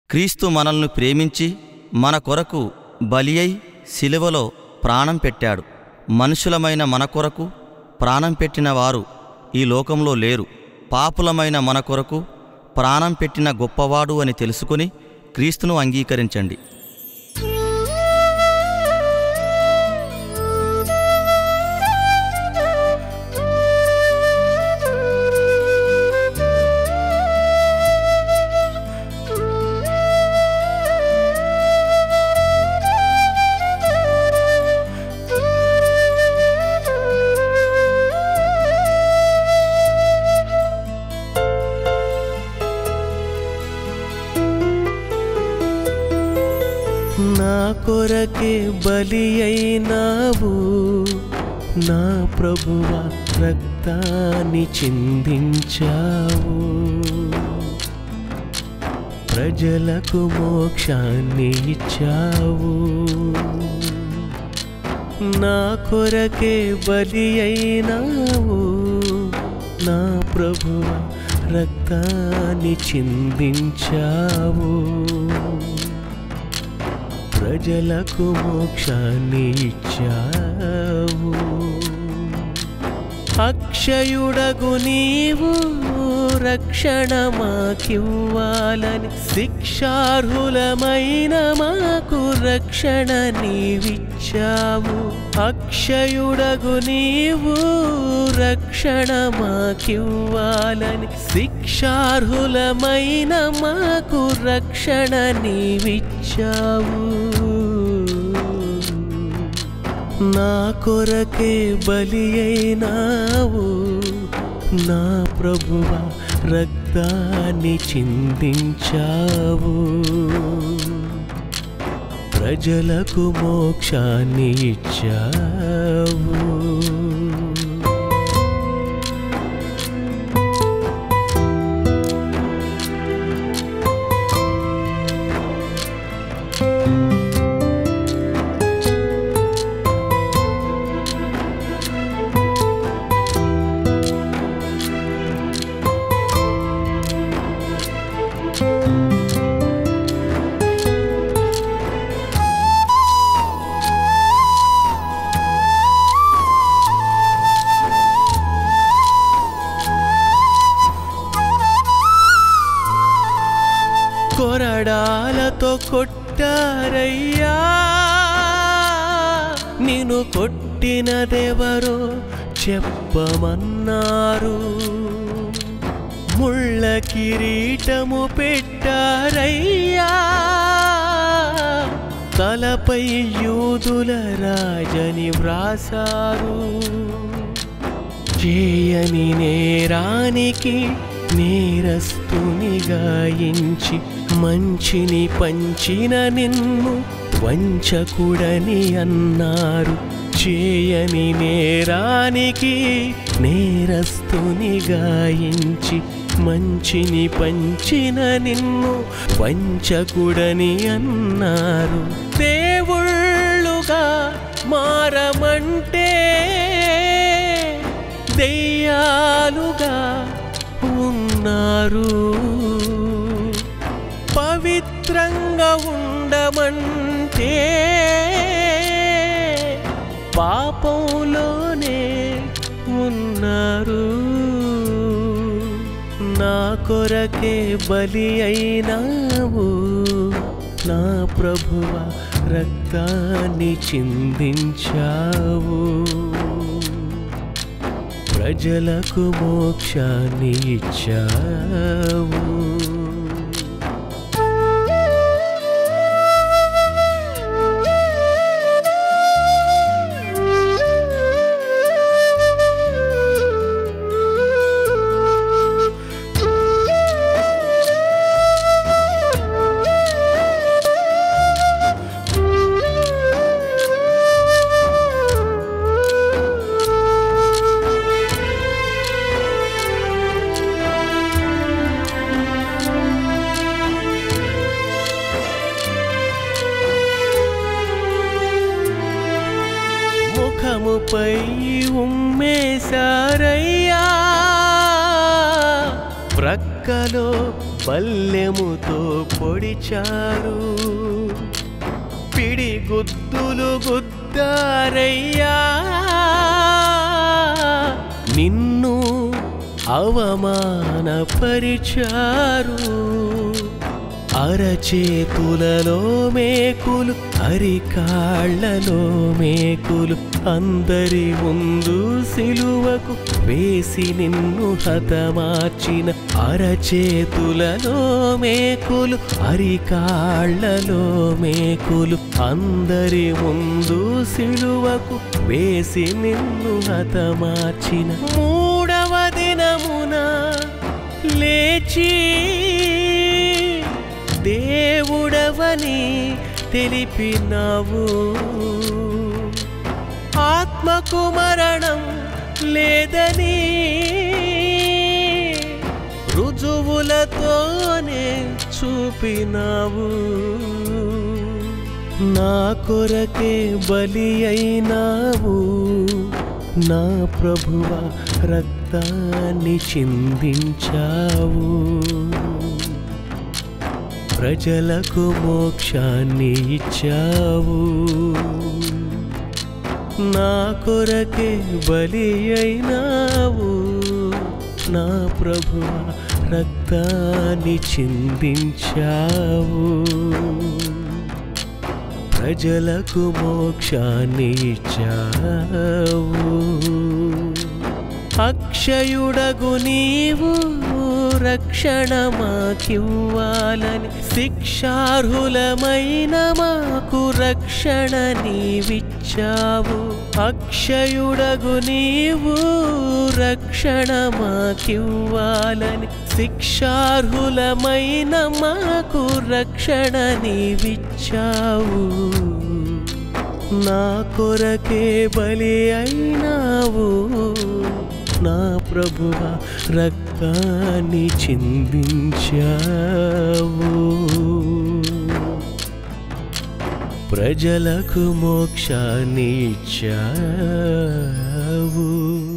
క్రీస్తు మనల్ని ప్రేమించి మన కొరకు బలి అయి శిలువలో ప్రాణం పెట్టాడు మనుషులమైన మన కొరకు ప్రాణం పెట్టిన వారు ఈ లోకంలో లేరు పాపులమైన మన కొరకు ప్రాణం పెట్టిన గొప్పవాడు అని తెలుసుకుని క్రీస్తును అంగీకరించండి నా కొరకే బలి అయినావు నా ప్రభువ రక్తాన్ని చిందించావు ప్రజలకు మోక్షాన్ని ఇచ్చావు నా కొరకే బలి అయినావు నా ప్రభువ రక్తాన్ని చిందించావు ప్రజలకు మోక్షాన్ని ఇచ్చావు అక్షయుడగు నీవు రక్షణ మాకివ్వాలని శిక్షార్హులమైన మాకు రక్షణ నీవిచ్చావు అక్షయుడగు నీవు రక్షణ మాకివ్వాలని శిక్షార్హులమైన మాకు రక్షణ నీవిచ్చావు నా కొరకే బలి అయినావు నా ప్రభువ రక్తాన్ని చిందించావు ప్రజలకు మోక్షాన్ని ఇచ్చావు కొరడాలతో కొట్టారయ్యా నిన్ను కొట్టినదెవరో చెప్పమన్నారు ముళ్ళ కిరీటము పెట్టారయ్యా తలపై యూదుల రాజని వ్రాసారు చేయని నేరానికి నేరస్తుని గాయించి మంచిని పంచిన నిన్ను వంచకుడని అన్నారు చేయని నేరానికి నేరస్తుని గాయించి మంచిని పంచిన నిన్ను వంచకుడని అన్నారు దేవుళ్ళుగా మారమంటే దెయ్యాలుగా ఉన్నారు పవిత్రంగా ఉండమంటే పాపంలోనే ఉన్నారు నా కొరకే బలి అయినావు నా ప్రభువ రక్తాన్ని చిందించావు ప్రజలకు మోక్షాన్ని ఇచ్చావు ముఖముపై ఉమ్మేశారయ్యా ప్రక్కలో బల్లెముతో పొడిచారు పిడి గుద్దులు గుద్దారయ్యా నిన్ను అవమానపరిచారు అరచేతులలో మేకులు అరికాళ్లలో మేకులు అందరి ముందు సిలువకు వేసి నిన్ను హతమార్చిన అరచేతులలో మేకులు అరికాళ్లలో మేకులు అందరి ముందు సిలువకు వేసి నిన్ను హతమార్చిన మూడవ దినమున లేచి దేవుడవని తెలిపినావు ఆత్మకు మరణం లేదని రుజువులతోనే చూపినావు నా కొరకే బలి అయినావు నా ప్రభువ రక్తాన్ని చిందించావు ప్రజలకు మోక్షాన్ని ఇచ్చావు నా కొరకే బలి అయినావు నా ప్రభు రక్తాన్ని చిందించావు ప్రజలకు మోక్షాన్ని ఇచ్చావు అక్షయుడగు నీవు రక్షణ మాకివ్వాలని శిక్షార్హులమైన మాకు రక్షణ నీవిచ్చావు అక్షయుడగు నీవు రక్షణ మాకివ్వాలని శిక్షార్హులమైన మాకు రక్షణ నీవిచ్చావు నా కొరకే బలి అయినావు నా ప్రభువ రక్తాన్ని చిందించావు ప్రజలకు మోక్షాన్ని ఇచ్చావు